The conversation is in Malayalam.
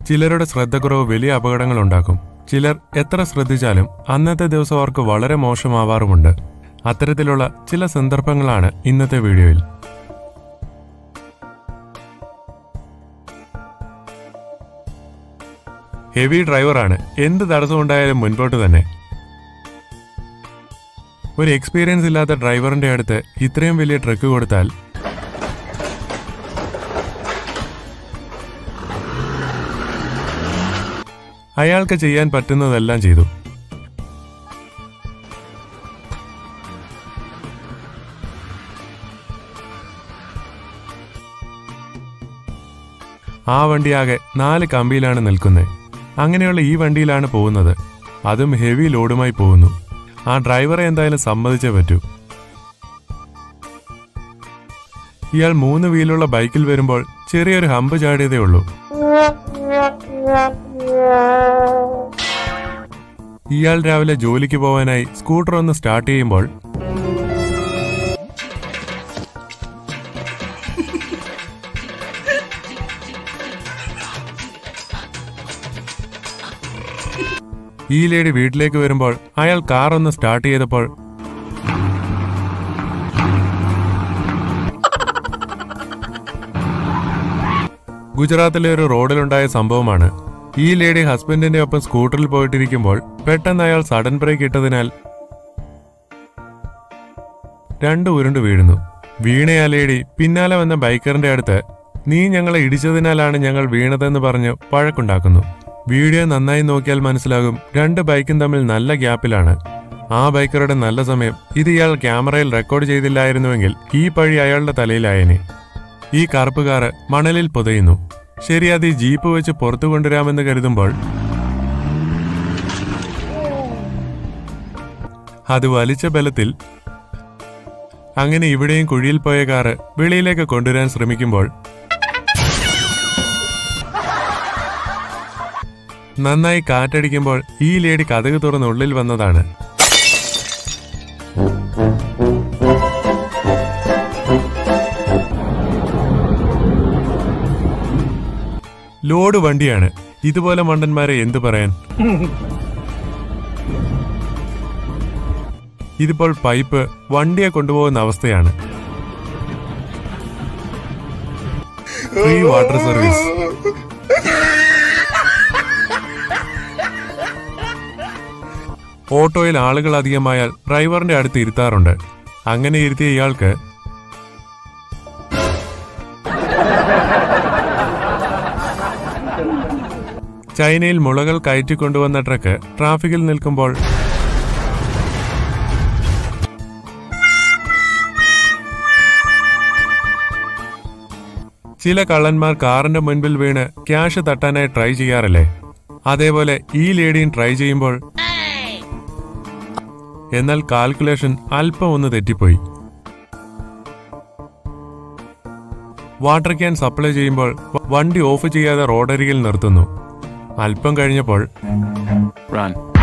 ചിലരുടെ ശ്രദ്ധക്കുറവ് വലിയ അപകടങ്ങൾ ഉണ്ടാക്കും ചിലർ എത്ര ശ്രദ്ധിച്ചാലും അന്നത്തെ ദിവസം അവർക്ക് വളരെ മോശമാവാറുമുണ്ട് അത്തരത്തിലുള്ള ചില സന്ദർഭങ്ങളാണ് ഇന്നത്തെ വീഡിയോയിൽ ഹെവി ഡ്രൈവറാണ് എന്ത് തടസ്സമുണ്ടായാലും മുൻപോട്ട് തന്നെ ഒരു എക്സ്പീരിയൻസ് ഇല്ലാത്ത ഡ്രൈവറിന്റെ അടുത്ത് ഇത്രയും വലിയ ട്രക്ക് കൊടുത്താൽ അയാൾക്ക് ചെയ്യാൻ പറ്റുന്നതെല്ലാം ചെയ്തു ആ വണ്ടിയാകെ നാല് കമ്പിയിലാണ് നിൽക്കുന്നത് അങ്ങനെയുള്ള ഈ വണ്ടിയിലാണ് പോകുന്നത് അതും ഹെവി ലോഡുമായി പോകുന്നു ആ ഡ്രൈവറെ എന്തായാലും സമ്മതിച്ചേ പറ്റൂ ഇയാൾ മൂന്ന് വീലുള്ള ബൈക്കിൽ വരുമ്പോൾ ചെറിയൊരു ഹമ്പ് ചാടിയതേ ഉള്ളൂ ഇയാൾ രാവിലെ ജോലിക്ക് പോവാനായി സ്കൂട്ടർ ഒന്ന് സ്റ്റാർട്ട് ചെയ്യുമ്പോൾ ഈ ലേഡി വീട്ടിലേക്ക് വരുമ്പോൾ അയാൾ കാർ ഒന്ന് സ്റ്റാർട്ട് ചെയ്തപ്പോൾ ഗുജറാത്തിലെ ഒരു റോഡിലുണ്ടായ സംഭവമാണ് ഈ ലേഡി ഹസ്ബൻഡിന്റെ ഒപ്പം സ്കൂട്ടറിൽ പോയിട്ടിരിക്കുമ്പോൾ പെട്ടെന്ന് അയാൾ സഡൻ ബ്രേക്ക് ഇട്ടതിനാൽ രണ്ട് ഉരുണ്ട് വീഴുന്നു വീണയ ആ ലേഡി പിന്നാലെ വന്ന ബൈക്കറിന്റെ അടുത്ത് നീ ഞങ്ങളെ ഇടിച്ചതിനാലാണ് ഞങ്ങൾ വീണതെന്ന് പറഞ്ഞ് വഴക്കുണ്ടാക്കുന്നു വീഡിയോ നന്നായി നോക്കിയാൽ മനസ്സിലാകും രണ്ട് ബൈക്കും തമ്മിൽ നല്ല ഗ്യാപ്പിലാണ് ആ ബൈക്കറുടെ നല്ല സമയം ഇത് ഇയാൾ ക്യാമറയിൽ റെക്കോർഡ് ചെയ്തില്ലായിരുന്നുവെങ്കിൽ ഈ പഴി അയാളുടെ തലയിലായേനെ ഈ കറുപ്പ് കാറ് മണലിൽ പുതയുന്നു ശരി അത് ഈ ജീപ്പ് വെച്ച് പുറത്തു കൊണ്ടുവരാമെന്ന് കരുതുമ്പോൾ അത് വലിച്ച ബലത്തിൽ അങ്ങനെ ഇവിടെയും കുഴിയിൽ പോയ കാറ് വെളിയിലേക്ക് കൊണ്ടുവരാൻ ശ്രമിക്കുമ്പോൾ നന്നായി കാറ്റടിക്കുമ്പോൾ ഈ ലേഡി കഥക് തുറന്ന് ഉള്ളിൽ വന്നതാണ് ലോഡ് വണ്ടിയാണ് ഇതുപോലെ മണ്ടന്മാരെ എന്തു പറയാൻ ഇതിപ്പോൾ പൈപ്പ് വണ്ടിയെ കൊണ്ടുപോകുന്ന അവസ്ഥയാണ് ഫ്രീ വാട്ടർ സർവീസ് ഓട്ടോയിൽ ആളുകൾ അധികമായാൽ ഡ്രൈവറിന്റെ അടുത്ത് ഇരുത്താറുണ്ട് അങ്ങനെ ഇരുത്തിയ ഇയാൾക്ക് ചൈനയിൽ മുളകൾ കയറ്റിക്കൊണ്ടുവന്ന ട്രക്ക് ട്രാഫിക്കിൽ നിൽക്കുമ്പോൾ ചില കള്ളന്മാർ കാറിന്റെ മുൻപിൽ വീണ് ക്യാഷ് തട്ടാനായി ട്രൈ ചെയ്യാറില്ലേ അതേപോലെ ഈ ലേഡിയും ട്രൈ ചെയ്യുമ്പോൾ എന്നാൽ കാൽക്കുലേഷൻ അല്പം ഒന്ന് തെറ്റിപ്പോയി വാട്ടർ ക്യാൻ സപ്ലൈ ചെയ്യുമ്പോൾ വണ്ടി ഓഫ് ചെയ്യാതെ റോഡരികിൽ നിർത്തുന്നു അല്പം കഴിഞ്ഞപ്പോൾ Run.